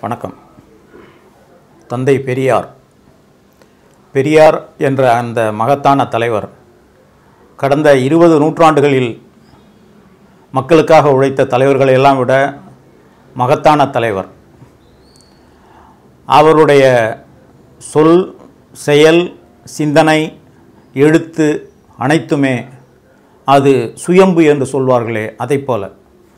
வணக்கம் தந்தை பெரியார் பெரியார் என்ற அந்த மகத்தான தலைவர் கடந்த இருபது நூற்றாண்டுகளில் மக்களுக்காக உழைத்த தலைவர்களை எல்லாம் விட மகத்தான தலைவர் அவருடைய சொல் செயல் சிந்தனை எழுத்து அனைத்துமே அது சுயம்பு என்று சொல்வார்களே அதைப் போல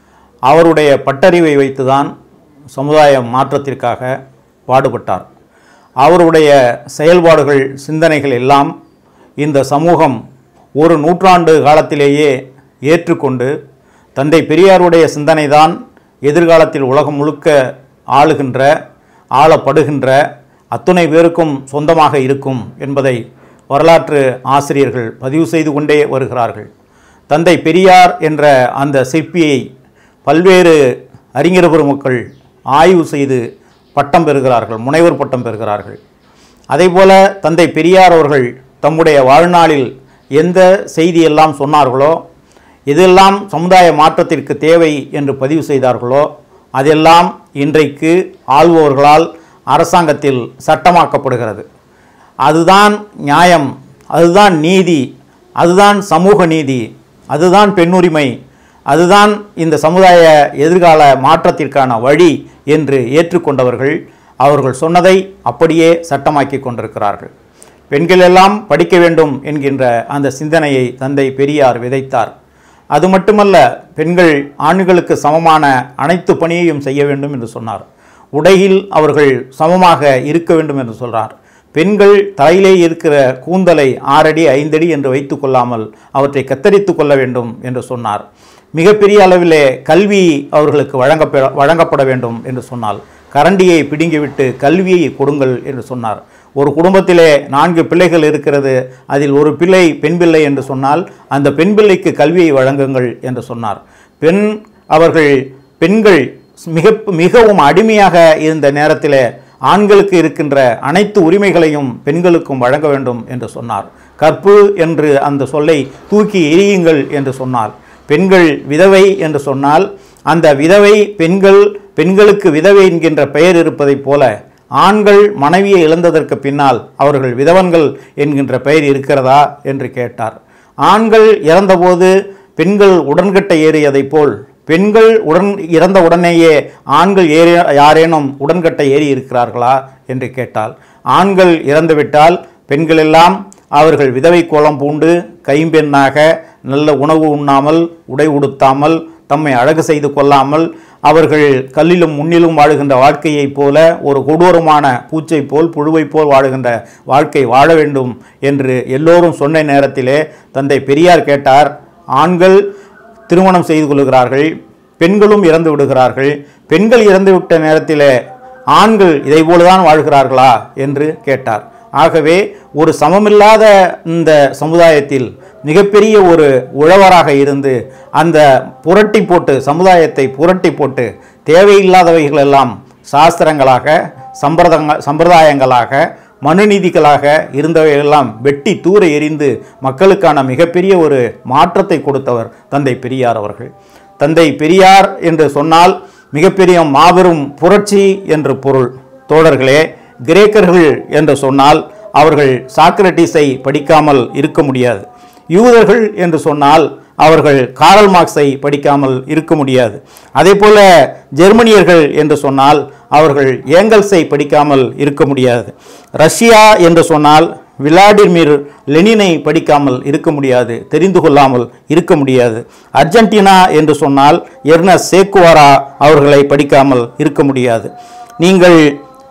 அவருடைய பட்டறிவை வைத்துதான் சமுதாய மாற்றத்திற்காக பாடுபட்டார் அவருடைய செயல்பாடுகள் சிந்தனைகள் எல்லாம் இந்த சமூகம் ஒரு நூற்றாண்டு காலத்திலேயே ஏற்றுக்கொண்டு தந்தை பெரியாருடைய சிந்தனைதான் எதிர்காலத்தில் உலகம் முழுக்க ஆளுகின்ற ஆளப்படுகின்ற அத்துணை பேருக்கும் சொந்தமாக இருக்கும் என்பதை வரலாற்று ஆசிரியர்கள் பதிவு செய்து கொண்டே வருகிறார்கள் தந்தை பெரியார் என்ற அந்த சிற்பியை பல்வேறு அறிஞர் பெருமக்கள் ஆய்வு செய்து பட்டம் பெறுகிறார்கள் முனைவர் பட்டம் பெறுகிறார்கள் அதேபோல தந்தை பெரியார் அவர்கள் தம்முடைய வாழ்நாளில் எந்த செய்தியெல்லாம் சொன்னார்களோ எதெல்லாம் சமுதாய மாற்றத்திற்கு தேவை என்று பதிவு செய்தார்களோ அதெல்லாம் இன்றைக்கு ஆள்பவர்களால் அரசாங்கத்தில் சட்டமாக்கப்படுகிறது அதுதான் நியாயம் அதுதான் நீதி அதுதான் சமூக நீதி அதுதான் பெண்ணுரிமை அதுதான் இந்த சமுதாய எதிர்கால மாற்றத்திற்கான வழி என்று ஏற்றுக்கொண்டவர்கள் அவர்கள் சொன்னதை அப்படியே சட்டமாக்கி கொண்டிருக்கிறார்கள் பெண்கள் எல்லாம் படிக்க வேண்டும் என்கின்ற அந்த சிந்தனையை தந்தை பெரியார் விதைத்தார் அது மட்டுமல்ல பெண்கள் ஆண்களுக்கு சமமான அனைத்து பணியையும் செய்ய வேண்டும் என்று சொன்னார் உடையில் அவர்கள் சமமாக இருக்க வேண்டும் என்று சொல்றார் பெண்கள் தலையிலே இருக்கிற கூந்தலை ஆறடி ஐந்தடி என்று வைத்துக் கொள்ளாமல் அவற்றை கத்தரித்து கொள்ள வேண்டும் என்று சொன்னார் மிகப்பெரிய அளவிலே கல்வி அவர்களுக்கு வழங்கப்பெற வழங்கப்பட வேண்டும் என்று சொன்னால் கரண்டியை பிடுங்கிவிட்டு கல்வியை கொடுங்கள் என்று சொன்னார் ஒரு குடும்பத்திலே நான்கு பிள்ளைகள் இருக்கிறது அதில் ஒரு பிள்ளை பெண் பிள்ளை என்று சொன்னால் அந்த பெண் பிள்ளைக்கு கல்வியை வழங்குங்கள் என்று சொன்னார் பெண் அவர்கள் பெண்கள் மிக மிகவும் அடிமையாக இருந்த நேரத்தில் ஆண்களுக்கு இருக்கின்ற அனைத்து உரிமைகளையும் பெண்களுக்கும் வழங்க வேண்டும் என்று சொன்னார் கற்பு என்று அந்த சொல்லை தூக்கி எரியுங்கள் என்று சொன்னார் பெண்கள் விதவை என்று சொன்னால் அந்த விதவை பெண்கள் பெண்களுக்கு விதவை என்கின்ற பெயர் இருப்பதைப் போல ஆண்கள் மனைவியை இழந்ததற்கு பின்னால் அவர்கள் விதவன்கள் என்கின்ற பெயர் இருக்கிறதா என்று கேட்டார் ஆண்கள் இறந்தபோது பெண்கள் உடன்கட்டை ஏறியதைப் போல் பெண்கள் உடன் இறந்த உடனேயே ஆண்கள் ஏறி யாரேனும் உடன்கட்டை ஏறி இருக்கிறார்களா என்று கேட்டால் ஆண்கள் இறந்துவிட்டால் பெண்கள் எல்லாம் அவர்கள் விதவை கோலம் பூண்டு கைம்பெண்ணாக நல்ல உணவு உண்ணாமல் உடை உடுத்தாமல் தம்மை அழகு செய்து கொள்ளாமல் அவர்கள் கல்லிலும் முன்னிலும் வாழுகின்ற வாழ்க்கையைப் போல ஒரு கொடூரமான பூச்சை போல் புழுவை போல் வாழுகின்ற வாழ்க்கை வாழ வேண்டும் என்று எல்லோரும் சொன்ன நேரத்திலே தந்தை பெரியார் கேட்டார் ஆண்கள் திருமணம் செய்து கொள்கிறார்கள் பெண்களும் இறந்து விடுகிறார்கள் பெண்கள் இறந்துவிட்ட நேரத்தில் ஆண்கள் இதை போலதான் வாழ்கிறார்களா என்று கேட்டார் ஆகவே ஒரு சமமில்லாத இந்த சமுதாயத்தில் மிகப்பெரிய ஒரு உழவராக இருந்து அந்த புரட்டி போட்டு சமுதாயத்தை புரட்டி போட்டு தேவையில்லாதவைகள் எல்லாம் சாஸ்திரங்களாக சம்பிரதங்க சம்பிரதாயங்களாக மனுநீதிகளாக இருந்தவையெல்லாம் வெட்டி தூர எறிந்து மக்களுக்கான மிகப்பெரிய ஒரு மாற்றத்தை கொடுத்தவர் தந்தை பெரியார் அவர்கள் தந்தை பெரியார் என்று சொன்னால் மிகப்பெரிய மாபெரும் புரட்சி என்று பொருள் தோழர்களே கிரேக்கர்கள் என்று சொன்னால் அவர்கள் சாக்ரட்டிஸை படிக்காமல் இருக்க முடியாது யூதர்கள் என்று சொன்னால் அவர்கள் காரல் மார்க்ஸை படிக்காமல் இருக்க முடியாது அதே போல ஜெர்மனியர்கள் என்று சொன்னால் அவர்கள் ஏங்கல்ஸை படிக்காமல் இருக்க முடியாது ரஷ்யா என்று சொன்னால் விளாடிமிர் லெனினை படிக்காமல் இருக்க முடியாது தெரிந்து கொள்ளாமல் இருக்க முடியாது அர்ஜென்டினா என்று சொன்னால் எர்னஸ் சேக்குவாரா அவர்களை படிக்காமல் இருக்க முடியாது நீங்கள்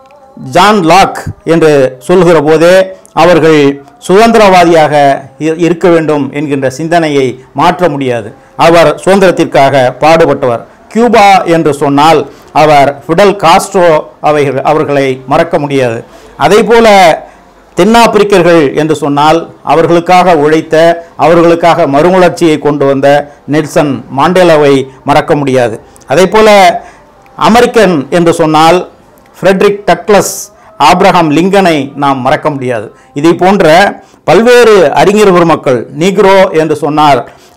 ஜான் லாக் என்று சொல்கிற போதே அவர்கள் சுதந்திரவாதியாக இ- இருக்க வேண்டும் என்கின்ற சிந்தனையை மாற்ற முடியாது அவர் சுதந்திரத்திற்காக பாடுபட்டவர் கியூபா என்று சொன்னால் அவர் ஃபிடல் காஸ்ட்ரோ அவைகள் அவர்களை மறக்க முடியாது அதே போல தென்னாப்பிரிக்கர்கள் என்று சொன்னால் அவர்களுக்காக உழைத்த அவர்களுக்காக மறுமலர்ச்சியை கொண்டு வந்த நெல்சன் மாண்டேலாவை மறக்க முடியாது அதே போல அமெரிக்கன் என்று சொன்னால் ஃப்ரெட்ரிக் டக்ளஸ் ஆப்ரஹாம் லிங்கனை நாம் மறக்க முடியாது இதை போன்ற பல்வேறு அறிஞர் பெருமக்கள் நீக்ரோ என்று சொன்னார்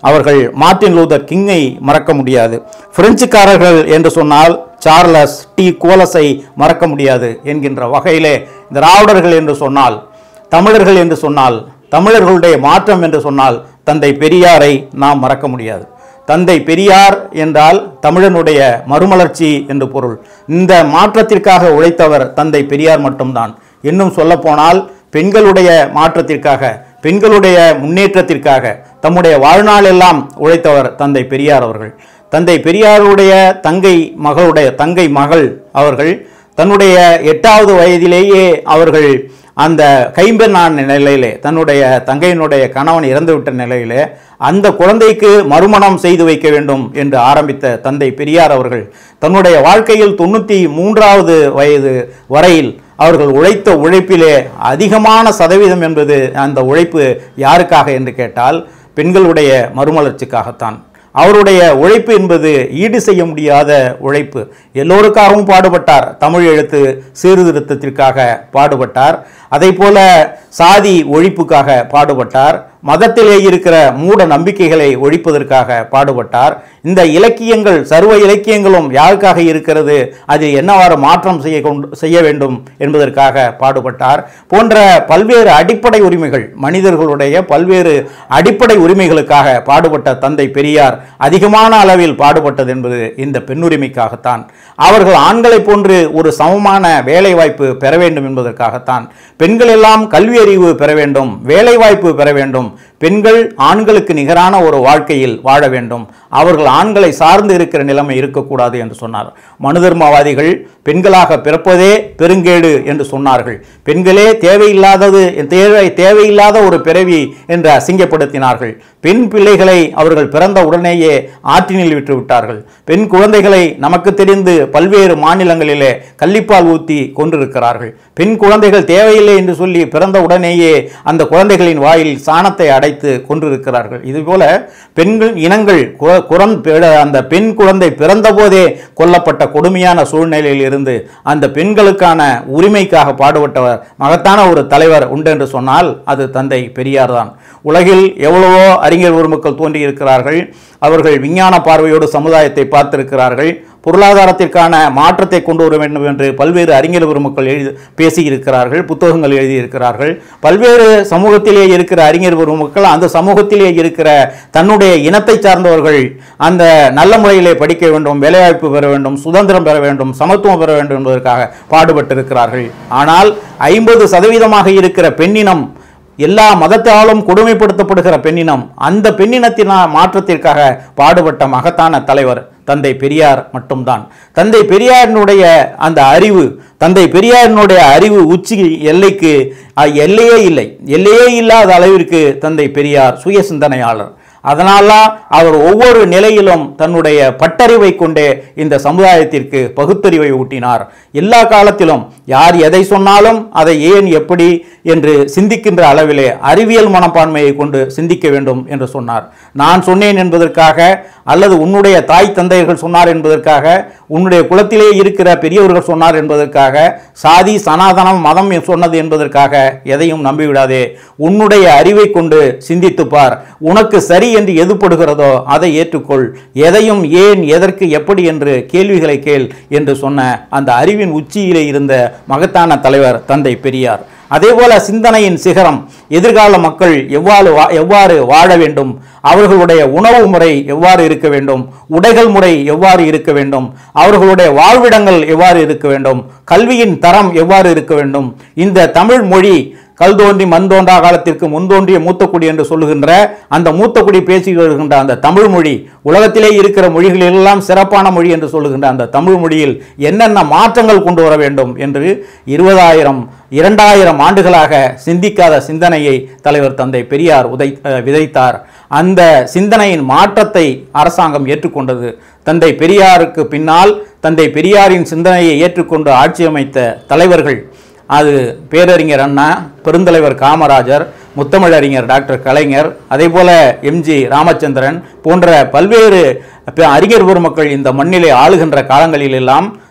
அவர்கள் மார்ட்டின் லூதர் கிங்கை மறக்க முடியாது பிரெஞ்சுக்காரர்கள் என்று சொன்னால் சார்லஸ் டி கோலஸை மறக்க முடியாது என்கின்ற வகையிலே திராவிடர்கள் என்று சொன்னால் தமிழர்கள் என்று சொன்னால் தமிழர்களுடைய மாற்றம் என்று சொன்னால் தந்தை பெரியாரை நாம் மறக்க முடியாது தந்தை பெரியார் என்றால் தமிழனுடைய மறுமலர்ச்சி என்று பொருள் இந்த மாற்றத்திற்காக உழைத்தவர் தந்தை பெரியார் மட்டும்தான் இன்னும் சொல்லப்போனால் பெண்களுடைய மாற்றத்திற்காக பெண்களுடைய முன்னேற்றத்திற்காக தம்முடைய வாழ்நாள் எல்லாம் உழைத்தவர் தந்தை பெரியார் அவர்கள் தந்தை பெரியாருடைய தங்கை மகளுடைய தங்கை மகள் அவர்கள் தன்னுடைய எட்டாவது வயதிலேயே அவர்கள் அந்த கைம்பெண்ணான நிலையிலே தன்னுடைய தங்கையினுடைய கணவன் இறந்துவிட்ட நிலையிலே அந்த குழந்தைக்கு மறுமணம் செய்து வைக்க வேண்டும் என்று ஆரம்பித்த தந்தை பெரியார் அவர்கள் தன்னுடைய வாழ்க்கையில் தொண்ணூற்றி மூன்றாவது வயது வரையில் அவர்கள் உழைத்த உழைப்பிலே அதிகமான சதவீதம் என்பது அந்த உழைப்பு யாருக்காக என்று கேட்டால் பெண்களுடைய மறுமலர்ச்சிக்காகத்தான் அவருடைய உழைப்பு என்பது ஈடு செய்ய முடியாத உழைப்பு எல்லோருக்காகவும் பாடுபட்டார் தமிழ் எழுத்து சீர்திருத்தத்திற்காக பாடுபட்டார் அதை போல சாதி ஒழிப்புக்காக பாடுபட்டார் மதத்திலே இருக்கிற மூட நம்பிக்கைகளை ஒழிப்பதற்காக பாடுபட்டார் இந்த இலக்கியங்கள் சர்வ இலக்கியங்களும் யாருக்காக இருக்கிறது அது என்னவாறு மாற்றம் செய்ய கொண்டு செய்ய வேண்டும் என்பதற்காக பாடுபட்டார் போன்ற பல்வேறு அடிப்படை உரிமைகள் மனிதர்களுடைய பல்வேறு அடிப்படை உரிமைகளுக்காக பாடுபட்ட தந்தை பெரியார் அதிகமான அளவில் பாடுபட்டது என்பது இந்த பெண்ணுரிமைக்காகத்தான் அவர்கள் ஆண்களைப் போன்று ஒரு சமமான வேலைவாய்ப்பு பெற வேண்டும் என்பதற்காகத்தான் பெண்கள் எல்லாம் கல்வி அறிவு பெற வேண்டும் வேலைவாய்ப்பு பெற வேண்டும் பெண்கள் ஆண்களுக்கு நிகரான ஒரு வாழ்க்கையில் வாழ வேண்டும் அவர்கள் ஆண்களை சார்ந்து இருக்கிற நிலைமை இருக்கக்கூடாது என்று சொன்னார் மனுதர்மவாதிகள் பெண்களாக பிறப்பதே பெருங்கேடு என்று சொன்னார்கள் பெண்களே தேவையில்லாதது தேவை தேவையில்லாத ஒரு பிறவி என்று அசிங்கப்படுத்தினார்கள் பெண் பிள்ளைகளை அவர்கள் பிறந்த உடனேயே ஆற்றினில் விட்டு விட்டார்கள் பெண் குழந்தைகளை நமக்கு தெரிந்து பல்வேறு மாநிலங்களிலே கள்ளிப்பால் ஊத்தி கொண்டிருக்கிறார்கள் பெண் குழந்தைகள் தேவையில்லை என்று சொல்லி பிறந்த உடனேயே அந்த குழந்தைகளின் வாயில் சாணத்தை அடைத்து கொண்டிருக்கிறார்கள் இதுபோல பெண்கள் இனங்கள் கு- குறந் பிற- அந்த பெண் குழந்தை பிறந்தபோதே கொல்லப்பட்ட கொடுமையான சூழ்நிலையில் இருந்து அந்த பெண்களுக்கான உரிமைக்காக பாடுபட்டவர் மகத்தான ஒரு தலைவர் உண்டு என்று சொன்னால் அது தந்தை பெரியார் தான் உலகில் எவ்வளவோ அறிஞர் பெருமக்கள் தோன்றியிருக்கிறார்கள் அவர்கள் விஞ்ஞான பார்வையோடு சமுதாயத்தை பார்த்திருக்கிறார்கள் பொருளாதாரத்திற்கான மாற்றத்தை கொண்டு வர வேண்டும் என்று பல்வேறு அறிஞர் பெருமக்கள் எழுதி பேசியிருக்கிறார்கள் புத்தகங்கள் எழுதியிருக்கிறார்கள் பல்வேறு சமூகத்திலே இருக்கிற அறிஞர் பெருமக்கள் அந்த சமூகத்திலே இருக்கிற தன்னுடைய இனத்தை சார்ந்தவர்கள் அந்த நல்ல முறையிலே படிக்க வேண்டும் வேலைவாய்ப்பு பெற வேண்டும் சுதந்திரம் பெற வேண்டும் சமத்துவம் பெற வேண்டும் என்பதற்காக பாடுபட்டிருக்கிறார்கள் ஆனால் ஐம்பது சதவீதமாக இருக்கிற பெண்ணினம் எல்லா மதத்தாலும் கொடுமைப்படுத்தப்படுகிற பெண்ணினம் அந்த பெண்ணினத்தின மாற்றத்திற்காக பாடுபட்ட மகத்தான தலைவர் தந்தை பெரியார் மட்டும்தான் தந்தை பெரியாரினுடைய அந்த அறிவு தந்தை பெரியாரினுடைய அறிவு உச்சி எல்லைக்கு அஹ், எல்லையே இல்லை எல்லையே இல்லாத அளவிற்கு தந்தை பெரியார் சுய சிந்தனையாளர் அதனால்தான் அவர் ஒவ்வொரு நிலையிலும் தன்னுடைய பட்டறிவை கொண்டே இந்த சமுதாயத்திற்கு பகுத்தறிவை ஊட்டினார் எல்லா காலத்திலும் யார் எதை சொன்னாலும் அதை ஏன் எப்படி என்று சிந்திக்கின்ற அளவிலே அறிவியல் மனப்பான்மையை கொண்டு சிந்திக்க வேண்டும் என்று சொன்னார் நான் சொன்னேன் என்பதற்காக அல்லது உன்னுடைய தாய் தந்தையர்கள் சொன்னார் என்பதற்காக உன்னுடைய குலத்திலே இருக்கிற பெரியவர்கள் சொன்னார் என்பதற்காக சாதி சனாதனம் மதம் சொன்னது என்பதற்காக எதையும் நம்பிவிடாதே உன்னுடைய அறிவை கொண்டு சிந்தித்துப் பார் உனக்கு சரி என்று எதுப்படுகிறதோ அதை ஏற்றுக்கொள் எதையும் ஏன் எதற்கு எப்படி என்று கேள்விகளை கேள் என்று சொன்ன அந்த அறிவின் உச்சியிலே இருந்த மகத்தான தலைவர் தந்தை பெரியார் அதேபோல சிந்தனையின் சிகரம் எதிர்கால மக்கள் எவ்வாறு வா- எவ்வாறு வாழ வேண்டும் அவர்களுடைய உணவு முறை எவ்வாறு இருக்க வேண்டும் உடைகள் முறை எவ்வாறு இருக்க வேண்டும் அவர்களுடைய வாழ்விடங்கள் எவ்வாறு இருக்க வேண்டும் கல்வியின் தரம் எவ்வாறு இருக்க வேண்டும் இந்த தமிழ் மொழி கல் தோன்றி மண் தோன்றா காலத்திற்கு முன்தோன்றிய மூத்தக்குடி என்று சொல்லுகின்ற அந்த மூத்தக்குடி பேசி வருகின்ற அந்த தமிழ் மொழி உலகத்திலே இருக்கிற மொழிகளெல்லாம் சிறப்பான மொழி என்று சொல்லுகின்ற அந்த தமிழ் மொழியில் என்னென்ன மாற்றங்கள் கொண்டு வர வேண்டும் என்று இருபதாயிரம் இரண்டாயிரம் ஆண்டுகளாக சிந்திக்காத சிந்தனையை தலைவர் தந்தை பெரியார் உதை அஹ், விதைத்தார் அந்த சிந்தனையின் மாற்றத்தை அரசாங்கம் ஏற்றுக்கொண்டது தந்தை பெரியாருக்கு பின்னால் தந்தை பெரியாரின் சிந்தனையை ஏற்றுக்கொண்டு ஆட்சி அமைத்த தலைவர்கள் அது பேரறிஞர் அண்ணா பெருந்தலைவர் காமராஜர் முத்தமிழறிஞர் டாக்டர் கலைஞர் அதேபோல எம்ஜி ராமச்சந்திரன் போன்ற பல்வேறு ப- அறிஞர் பெருமக்கள் இந்த மண்ணிலே ஆளுகின்ற காலங்களிலெல்லாம்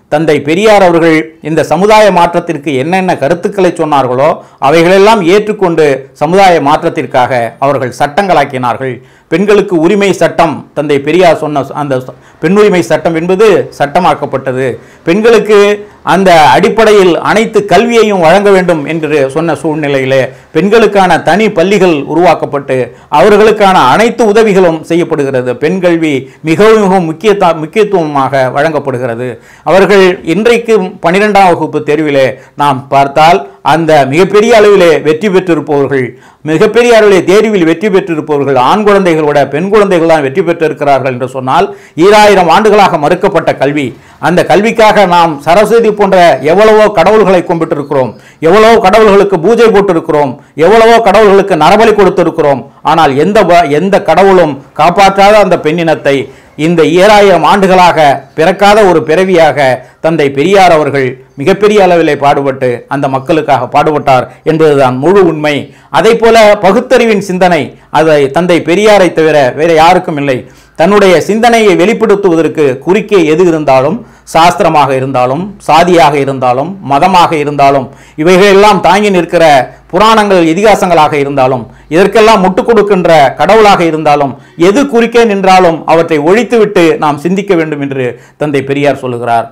தந்தை பெரியார் அவர்கள் இந்த சமுதாய மாற்றத்திற்கு என்னென்ன கருத்துக்களை சொன்னார்களோ அவைகளெல்லாம் ஏற்றுக்கொண்டு சமுதாய மாற்றத்திற்காக அவர்கள் சட்டங்களாக்கினார்கள் பெண்களுக்கு உரிமை சட்டம் தந்தை பெரியார் சொன்ன அந்த ச- பெண்ணுரிமை சட்டம் என்பது சட்டமாக்கப்பட்டது பெண்களுக்கு அந்த அடிப்படையில் அனைத்து கல்வியையும் வழங்க வேண்டும் என்று சொன்ன சூழ்நிலையிலே பெண்களுக்கான தனி பள்ளிகள் உருவாக்கப்பட்டு அவர்களுக்கான அனைத்து உதவிகளும் செய்யப்படுகிறது பெண் கல்வி மிகவும் மிகவும் முக்கியத்த முக்கியத்துவமாக வழங்கப்படுகிறது அவர்கள் இன்றைக்கு பன்னிரெண்டாம் வகுப்பு தேர்விலே நாம் பார்த்தால் அந்த மிகப்பெரிய அளவிலே வெற்றி பெற்றிருப்பவர்கள் மிகப்பெரிய அளவிலே தேர்வில் வெற்றி பெற்றிருப்பவர்கள் ஆண் குழந்தைகள் விட பெண் குழந்தைகள் தான் வெற்றி பெற்றிருக்கிறார்கள் என்று சொன்னால் ஈராயிரம் ஆண்டுகளாக மறுக்கப்பட்ட கல்வி அந்த கல்விக்காக நாம் சரஸ்வதி போன்ற எவ்வளவோ கடவுள்களை கும்பிட்டிருக்கிறோம் எவ்வளவோ கடவுள்களுக்கு பூஜை போட்டிருக்கிறோம் எவ்வளவோ கடவுள்களுக்கு நரபலி கொடுத்திருக்கிறோம் ஆனால் எந்த வ- எந்த கடவுளும் காப்பாற்றாத அந்த பெண்ணினத்தை இந்த ஏழாயிரம் ஆண்டுகளாக பிறக்காத ஒரு பிறவியாக தந்தை பெரியார் அவர்கள் மிகப்பெரிய அளவிலே பாடுபட்டு அந்த மக்களுக்காக பாடுபட்டார் என்பதுதான் முழு உண்மை அதே போல பகுத்தறிவின் சிந்தனை அதை தந்தை பெரியாரை தவிர வேற யாருக்கும் இல்லை தன்னுடைய சிந்தனையை வெளிப்படுத்துவதற்கு குறுக்கே எது இருந்தாலும் சாஸ்திரமாக இருந்தாலும் சாதியாக இருந்தாலும் மதமாக இருந்தாலும் இவைகளெல்லாம் தாங்கி நிற்கிற புராணங்கள் இதிகாசங்களாக இருந்தாலும் இதற்கெல்லாம் முட்டுக் கொடுக்கின்ற கடவுளாக இருந்தாலும் எது குறுக்கே நின்றாலும் அவற்றை ஒழித்துவிட்டு நாம் சிந்திக்க வேண்டும் என்று தந்தை பெரியார் சொல்லுகிறார்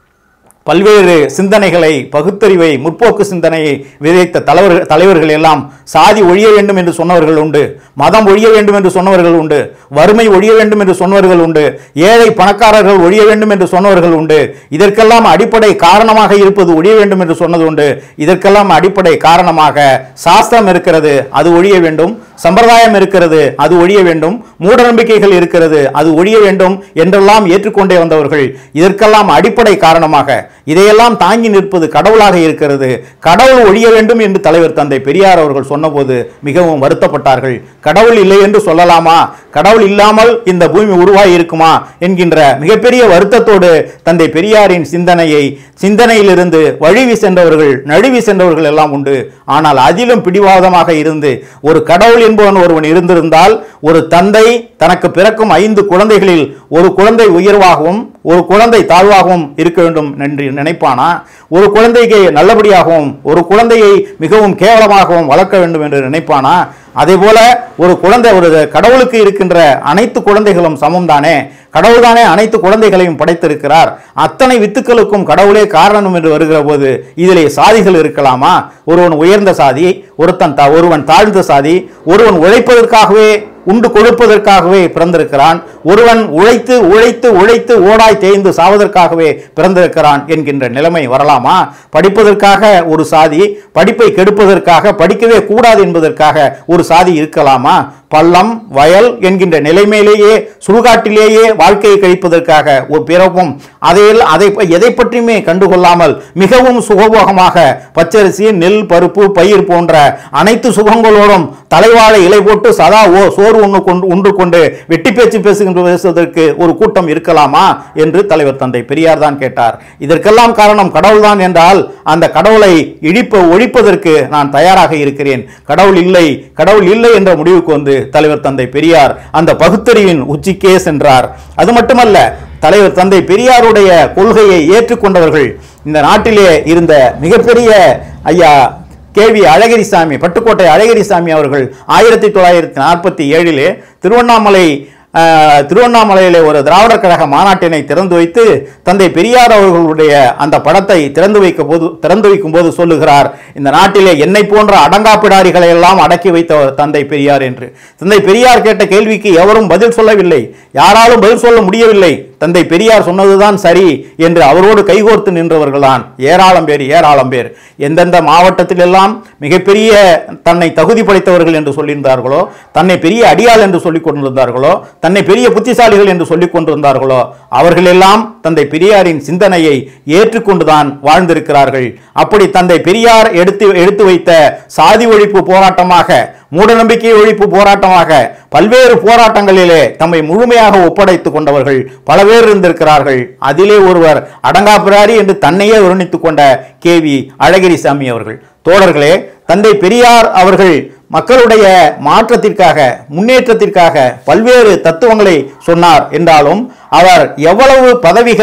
பல்வேறு சிந்தனைகளை பகுத்தறிவை முற்போக்கு சிந்தனையை விதைத்த தலைவர்கள் தலைவர்கள் எல்லாம் சாதி ஒழிய வேண்டும் என்று சொன்னவர்கள் உண்டு மதம் ஒழிய வேண்டும் என்று சொன்னவர்கள் உண்டு வறுமை ஒழிய வேண்டும் என்று சொன்னவர்கள் உண்டு ஏழை பணக்காரர்கள் ஒழிய வேண்டும் என்று சொன்னவர்கள் உண்டு இதற்கெல்லாம் அடிப்படை காரணமாக இருப்பது ஒழிய வேண்டும் என்று சொன்னது உண்டு இதற்கெல்லாம் அடிப்படை காரணமாக சாஸ்திரம் இருக்கிறது அது ஒழிய வேண்டும் சம்பிரதாயம் இருக்கிறது அது ஒழிய வேண்டும் மூடநம்பிக்கைகள் இருக்கிறது அது ஒழிய வேண்டும் என்றெல்லாம் ஏற்றுக்கொண்டே வந்தவர்கள் இதற்கெல்லாம் அடிப்படை காரணமாக இதையெல்லாம் தாங்கி நிற்பது கடவுளாக இருக்கிறது கடவுள் ஒழிய வேண்டும் என்று தலைவர் தந்தை பெரியார் அவர்கள் சொன்னபோது மிகவும் வருத்தப்பட்டார்கள் கடவுள் இல்லை என்று சொல்லலாமா கடவுள் இல்லாமல் இந்த பூமி உருவாகி இருக்குமா என்கின்ற மிகப்பெரிய வருத்தத்தோடு தந்தை பெரியாரின் சிந்தனையை சிந்தனையிலிருந்து வழிவி சென்றவர்கள் நழுவி சென்றவர்கள் எல்லாம் உண்டு ஆனால் அதிலும் பிடிவாதமாக இருந்து ஒரு கடவுள் என்பவன் ஒருவன் இருந்திருந்தால் ஒரு தந்தை தனக்கு பிறக்கும் ஐந்து குழந்தைகளில் ஒரு குழந்தை உயர்வாகவும் ஒரு குழந்தை தாழ்வாகவும் இருக்க வேண்டும் என்று நினைப்பானா ஒரு குழந்தைக்கு நல்லபடியாகவும் ஒரு குழந்தையை மிகவும் கேவலமாகவும் வளர்க்க வேண்டும் என்று நினைப்பானா அதே போல ஒரு குழந்தை ஒரு கடவுளுக்கு இருக்கின்ற அனைத்து குழந்தைகளும் சமம் தானே கடவுள் தானே அனைத்து குழந்தைகளையும் படைத்திருக்கிறார் அத்தனை வித்துக்களுக்கும் கடவுளே காரணம் என்று வருகிற போது இதிலே சாதிகள் இருக்கலாமா ஒருவன் உயர்ந்த சாதி ஒருத்தன் தா- ஒருவன் தாழ்ந்த சாதி ஒருவன் உழைப்பதற்காகவே உண்டு கொடுப்பதற்காகவே பிறந்திருக்கிறான் ஒருவன் உழைத்து உழைத்து உழைத்து ஓடாய் தேய்ந்து சாவதற்காகவே பிறந்திருக்கிறான் என்கின்ற நிலைமை வரலாமா படிப்பதற்காக ஒரு சாதி படிப்பை கெடுப்பதற்காக படிக்கவே கூடாது என்பதற்காக ஒரு சாதி இருக்கலாமா பள்ளம் வயல் என்கின்ற நிலைமையிலேயே சுடுகாட்டிலேயே வாழ்க்கையை கழிப்பதற்காக ஒரு பிறப்பும் அதையில் அதை எதை பற்றியுமே கண்டுகொள்ளாமல் மிகவும் சுகபோகமாக பச்சரிசி நெல் பருப்பு பயிர் போன்ற அனைத்து சுகங்களோடும் தலைவாழை இலை போட்டு சதா ஓ சோறு உண்ணு கொண்டு உண்டு கொண்டு வெட்டி பேச்சு பேசுகின்ற பேசுவதற்கு ஒரு கூட்டம் இருக்கலாமா என்று தலைவர் தந்தை பெரியார் தான் கேட்டார் இதற்கெல்லாம் காரணம் கடவுள்தான் என்றால் அந்த கடவுளை இழிப்ப ஒழிப்பதற்கு நான் தயாராக இருக்கிறேன் கடவுள் இல்லை கடவுள் இல்லை என்ற முடிவுக்கு வந்து தலைவர் தந்தை பெரியார் அந்த பகுத்தறிவின் உச்சிக்கே சென்றார் அது மட்டுமல்ல தலைவர் தந்தை பெரியாருடைய கொள்கையை ஏற்றுக்கொண்டவர்கள் இந்த நாட்டிலே இருந்த மிகப்பெரிய ஐயா கேவி அழகிரிசாமி பட்டுக்கோட்டை அழகிரிசாமி அவர்கள் ஆயிரத்தி தொள்ளாயிரத்தி நாற்பத்தி ஏழிலே திருவண்ணாமலை ஆஹ், திருவண்ணாமலையிலே ஒரு திராவிடர் கழக மாநாட்டினை திறந்து வைத்து தந்தை பெரியார் அவர்களுடைய அந்த படத்தை திறந்து வைக்க போது திறந்து வைக்கும் போது சொல்லுகிறார் இந்த நாட்டிலே என்னை போன்ற அடங்காப்பிடாரிகளை எல்லாம் அடக்கி வைத்தவர் தந்தை பெரியார் என்று தந்தை பெரியார் கேட்ட கேள்விக்கு எவரும் பதில் சொல்லவில்லை யாராலும் பதில் சொல்ல முடியவில்லை தந்தை பெரியார் சொன்னதுதான் சரி என்று அவரோடு கைகோர்த்து நின்றவர்கள்தான் ஏராளம் பேர் ஏராளம் பேர் எந்தெந்த மாவட்டத்திலெல்லாம் மிகப்பெரிய தன்னை தகுதி படைத்தவர்கள் என்று சொல்லியிருந்தார்களோ தன்னை பெரிய அடியாள் என்று சொல்லிக் கொண்டிருந்தார்களோ தன்னை பெரிய புத்திசாலிகள் என்று சொல்லிக் கொண்டிருந்தார்களோ அவர்களெல்லாம் தந்தை பெரியாரின் சிந்தனையை ஏற்றுக்கொண்டுதான் வாழ்ந்திருக்கிறார்கள் அப்படி தந்தை பெரியார் எடுத்து எடுத்து வைத்த சாதி ஒழிப்பு போராட்டமாக மூடநம்பிக்கை ஒழிப்பு போராட்டமாக பல்வேறு போராட்டங்களிலே தம்மை முழுமையாக ஒப்படைத்துக் கொண்டவர்கள் பல பேர் இருந்திருக்கிறார்கள் அதிலே ஒருவர் அடங்காபிராரி என்று தன்னையே வருணித்துக் கொண்ட கேவி அழகிரிசாமி அவர்கள் தோழர்களே தந்தை பெரியார் அவர்கள் மக்களுடைய மாற்றத்திற்காக முன்னேற்றத்திற்காக பல்வேறு தத்துவங்களை சொன்னார் என்றாலும் அவர் எவ்வளவு பதவிகளை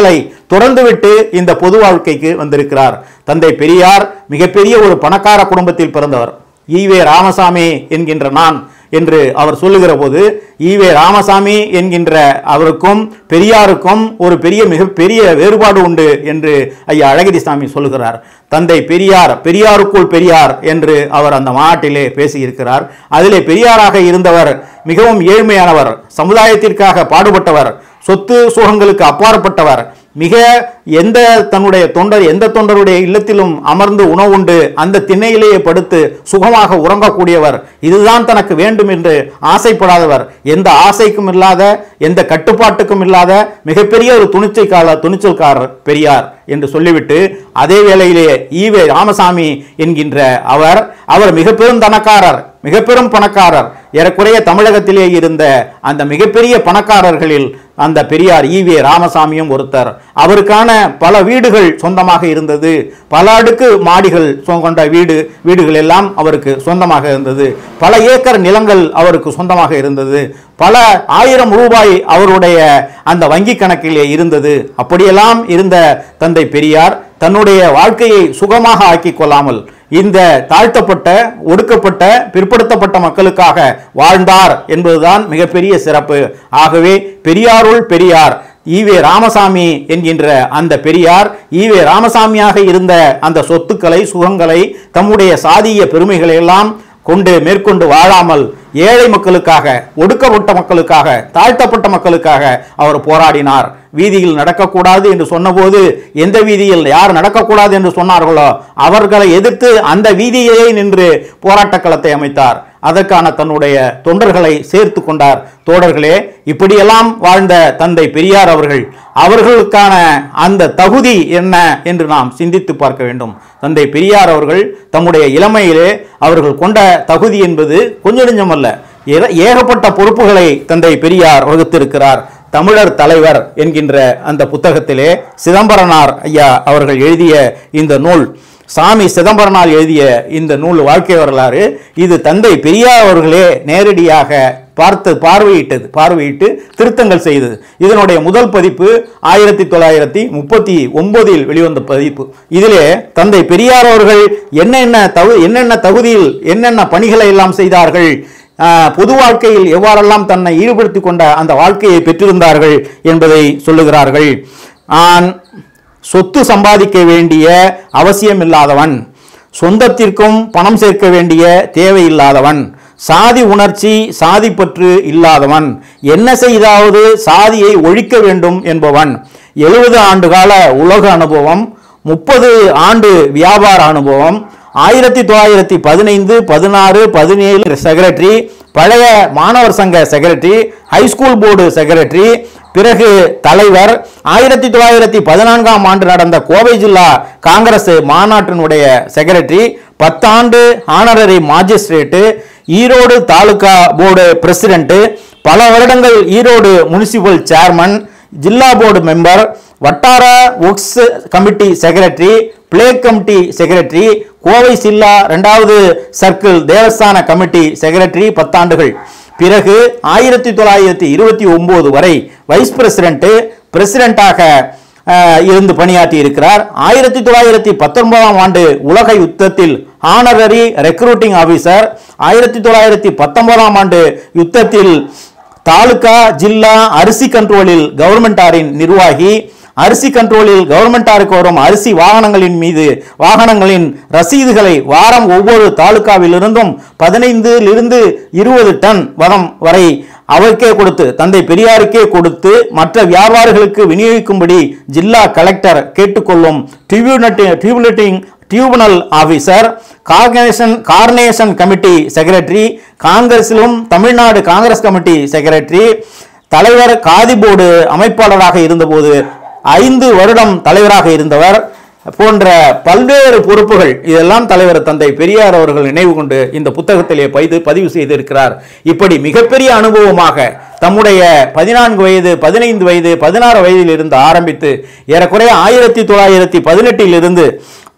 துறந்துவிட்டு இந்த பொது வாழ்க்கைக்கு வந்திருக்கிறார் தந்தை பெரியார் மிகப்பெரிய ஒரு பணக்கார குடும்பத்தில் பிறந்தவர் ஈவே ராமசாமி என்கின்ற நான் என்று அவர் சொல்லுகிற போது ஈவே ராமசாமி என்கின்ற அவருக்கும் பெரியாருக்கும் ஒரு பெரிய மிகப்பெரிய வேறுபாடு உண்டு என்று ஐயா அழகிரிசாமி சொல்லுகிறார் தந்தை பெரியார் பெரியாருக்குள் பெரியார் என்று அவர் அந்த மாநாட்டிலே பேசியிருக்கிறார் அதிலே பெரியாராக இருந்தவர் மிகவும் ஏழ்மையானவர் சமுதாயத்திற்காக பாடுபட்டவர் சொத்து சுகங்களுக்கு அப்பாற்பட்டவர் மிக எந்த தன்னுடைய தொண்டர் எந்த தொண்டருடைய இல்லத்திலும் அமர்ந்து உணவுண்டு அந்த திண்ணையிலேயே படுத்து சுகமாக உறங்கக்கூடியவர் இதுதான் தனக்கு வேண்டும் என்று ஆசைப்படாதவர் எந்த ஆசைக்கும் இல்லாத எந்த கட்டுப்பாட்டுக்கும் இல்லாத மிகப்பெரிய ஒரு துணிச்சைக்கால துணிச்சல்காரர் பெரியார் என்று சொல்லிவிட்டு அதே வேளையிலே ஈவே ராமசாமி என்கின்ற அவர் அவர் மிக பெரும் தனக்காரர் மிக பெரும் பணக்காரர் ஏறக்குறைய தமிழகத்திலே இருந்த அந்த மிகப்பெரிய பணக்காரர்களில் அந்த பெரியார் ஈவே ராமசாமியும் ஒருத்தர் அவருக்கான பல வீடுகள் சொந்தமாக இருந்தது பல அடுக்கு மாடிகள் சொ- கொண்ட வீடு வீடுகள் எல்லாம் அவருக்கு சொந்தமாக இருந்தது பல ஏக்கர் நிலங்கள் அவருக்கு சொந்தமாக இருந்தது பல ஆயிரம் ரூபாய் அவருடைய அந்த வங்கி கணக்கிலே இருந்தது அப்படியெல்லாம் இருந்த தந்தை பெரியார் தன்னுடைய வாழ்க்கையை சுகமாக ஆக்கிக் கொள்ளாமல் இந்த தாழ்த்தப்பட்ட ஒடுக்கப்பட்ட பிற்படுத்தப்பட்ட மக்களுக்காக வாழ்ந்தார் என்பதுதான் மிகப்பெரிய சிறப்பு ஆகவே பெரியாருள் பெரியார் ஈவே ராமசாமி என்கின்ற அந்த பெரியார் ஈவே ராமசாமியாக இருந்த அந்த சொத்துக்களை சுகங்களை தம்முடைய சாதிய பெருமைகளை எல்லாம் கொண்டு மேற்கொண்டு வாழாமல் ஏழை மக்களுக்காக ஒடுக்கப்பட்ட மக்களுக்காக தாழ்த்தப்பட்ட மக்களுக்காக அவர் போராடினார் வீதியில் நடக்கக்கூடாது என்று சொன்னபோது எந்த வீதியில் யார் நடக்கக்கூடாது என்று சொன்னார்களோ அவர்களை எதிர்த்து அந்த வீதியிலே நின்று போராட்டக் களத்தை அமைத்தார் அதற்கான தன்னுடைய தொண்டர்களை சேர்த்து கொண்டார் தோழர்களே இப்படியெல்லாம் வாழ்ந்த தந்தை பெரியார் அவர்கள் அவர்களுக்கான அந்த தகுதி என்ன என்று நாம் சிந்தித்து பார்க்க வேண்டும் தந்தை பெரியார் அவர்கள் தம்முடைய இளமையிலே அவர்கள் கொண்ட தகுதி என்பது கொஞ்சம் நெஞ்சமல்ல ஏக- ஏகப்பட்ட பொறுப்புகளை தந்தை பெரியார் வகுத்திருக்கிறார் தமிழர் தலைவர் என்கின்ற அந்த புத்தகத்திலே சிதம்பரனார் ஐயா அவர்கள் எழுதிய இந்த நூல் சாமி சிதம்பரனால் எழுதிய இந்த நூல் வாழ்க்கை வரலாறு இது தந்தை பெரியார் அவர்களே நேரடியாக பார்த்து பார்வையிட்டது பார்வையிட்டு திருத்தங்கள் செய்தது இதனுடைய முதல் பதிப்பு ஆயிரத்தி தொள்ளாயிரத்தி முப்பத்தி ஒன்பதில் வெளிவந்த பதிப்பு இதிலே தந்தை பெரியார் அவர்கள் என்னென்ன தகு என்னென்ன தகுதியில் என்னென்ன பணிகளை எல்லாம் செய்தார்கள் ஆஹ், பொது வாழ்க்கையில் எவ்வாறெல்லாம் தன்னை ஈடுபடுத்திக் கொண்ட அந்த வாழ்க்கையை பெற்றிருந்தார்கள் என்பதை சொல்லுகிறார்கள் ஆண் சொத்து சம்பாதிக்க வேண்டிய அவசியமில்லாதவன் சொந்தத்திற்கும் பணம் சேர்க்க வேண்டிய தேவையில்லாதவன் சாதி உணர்ச்சி சாதிப்பற்று இல்லாதவன் என்ன செய்தாவது சாதியை ஒழிக்க வேண்டும் என்பவன் எழுபது ஆண்டுகால உலக அனுபவம் முப்பது ஆண்டு வியாபார அனுபவம் ஆயிரத்தி தொள்ளாயிரத்தி பதினைந்து பதினாறு பதினேழு செக்ரட்டரி பழைய மாணவர் சங்க செக்ரட்டரி ஹைஸ்கூல் போர்டு செக்ரட்டரி பிறகு தலைவர் ஆயிரத்தி தொள்ளாயிரத்தி பதினான்காம் ஆண்டு நடந்த கோவை ஜில்லா காங்கிரஸ் மாநாட்டினுடைய செக்ரட்டரி பத்தாண்டு honorary magistrate Erode taluka board president பல வருடங்கள் ஈரோடு முனிசிபல் சேர்மன் ஜில்லா போர்டு மெம்பர் வட்டார works committee secretary plague committee secretary Kovai சில்லா இரண்டாவது சர்க்கிள் தேவஸ்தான கமிட்டி செக்ரட்டரி பத்தாண்டுகள் பிறகு ஆயிரத்தி தொள்ளாயிரத்தி இருபத்தி ஒன்பது வரை வைஸ் பிரசிடென்ட் பிரசிடென்ட்டாக அஹ், இருந்து பணியாற்றி இருக்கிறார் ஆயிரத்தி தொள்ளாயிரத்தி பத்தொன்பதாம் ஆண்டு உலக யுத்தத்தில் ஆனரரி ரெக்ரூட்டிங் ஆபீசர் ஆயிரத்தி தொள்ளாயிரத்தி பத்தொன்பதாம் ஆண்டு யுத்தத்தில் தாலுகா ஜில்லா அரிசி கண்ட்ரோலில் கவர்மெண்டாரின் நிர்வாகி அரிசி கண்ட்ரோலில் கவர்மெண்டாருக்கு வரும் அரிசி வாகனங்களின் மீது வாகனங்களின் ரசீதுகளை வாரம் ஒவ்வொரு தாலுகாவிலிருந்தும் பதினைந்திலிருந்து இருபது டன் வரம் வரை அவருக்கே கொடுத்து தந்தை பெரியாருக்கே கொடுத்து மற்ற வியாபாரிகளுக்கு விநியோகிக்கும்படி ஜில்லா கலெக்டர் கேட்டுக்கொள்ளும் டிரிபியூனட்டி டிரிபியூட்டிங் டியூபனல் ஆபீசர் கார்கனேஷன் கார்னேஷன் கமிட்டி செக்ரட்டரி காங்கிரஸிலும் தமிழ்நாடு காங்கிரஸ் கமிட்டி செக்ரட்டரி தலைவர் காதி போர்டு அமைப்பாளராக இருந்தபோது ஐந்து வருடம் தலைவராக இருந்தவர் போன்ற பல்வேறு பொறுப்புகள் இதெல்லாம் தலைவர் தந்தை பெரியார் அவர்கள் நினைவு கொண்டு இந்த புத்தகத்திலே பதிவு பதிவு செய்திருக்கிறார் இப்படி மிகப்பெரிய அனுபவமாக தம்முடைய பதினான்கு வயது பதினைந்து வயது பதினாறு வயதில் இருந்து ஆரம்பித்து ஏறக்குறைய ஆயிரத்தி தொள்ளாயிரத்தி பதினெட்டில் இருந்து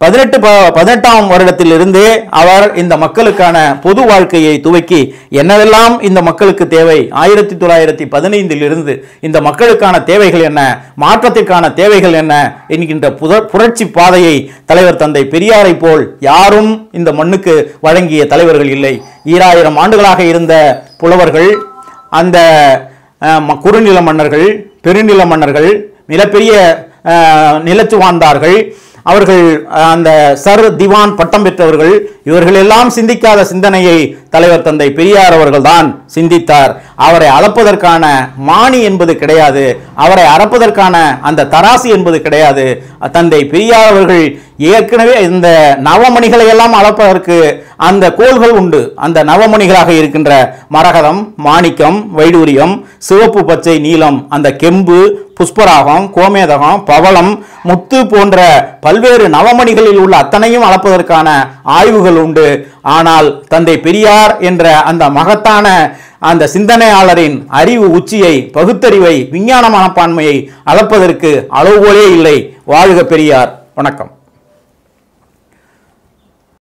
பதினெட்டு ப- பதினெட்டாம் வருடத்திலிருந்தே அவர் இந்த மக்களுக்கான பொது வாழ்க்கையை துவக்கி என்னவெல்லாம் இந்த மக்களுக்கு தேவை ஆயிரத்தி தொள்ளாயிரத்தி பதினைந்தில் இருந்து இந்த மக்களுக்கான தேவைகள் என்ன மாற்றத்திற்கான தேவைகள் என்ன என்கின்ற புத- புரட்சி பாதையை தலைவர் தந்தை பெரியாரை போல் யாரும் இந்த மண்ணுக்கு வழங்கிய தலைவர்கள் இல்லை ஈராயிரம் ஆண்டுகளாக இருந்த புலவர்கள் அந்த அஹ், ம- குறுநில மன்னர்கள் பெருநில மன்னர்கள் மிகப்பெரிய அஹ், நிலத்து வாழ்ந்தார்கள் அவர்கள் அஹ், அந்த சர் திவான் பட்டம் பெற்றவர்கள் இவர்கள் எல்லாம் சிந்திக்காத சிந்தனையை தலைவர் தந்தை பெரியார் அவர்கள்தான் சிந்தித்தார் அவரை அளப்பதற்கான மானி என்பது கிடையாது அவரை அளப்பதற்கான அந்த தராசு என்பது கிடையாது தந்தை பெரியார் அவர்கள் ஏற்கனவே இந்த நவமணிகளை எல்லாம் அளப்பதற்கு அந்த கோள்கள் உண்டு அந்த நவமணிகளாக இருக்கின்ற மரகதம் மாணிக்கம் வைடூரியம் சிவப்பு பச்சை நீலம் அந்த கெம்பு புஷ்பராகம் கோமேதகம் பவளம் முத்து போன்ற பல்வேறு நவமணிகளில் உள்ள அத்தனையும் அளப்பதற்கான ஆய்வுகள் உண்டு ஆனால் தந்தை பெரியார் என்ற அந்த மகத்தான அந்த சிந்தனையாளரின் அறிவு உச்சியை பகுத்தறிவை விஞ்ஞான மனப்பான்மையை அளப்பதற்கு அளவுகோலே இல்லை வாழ்க பெரியார் வணக்கம்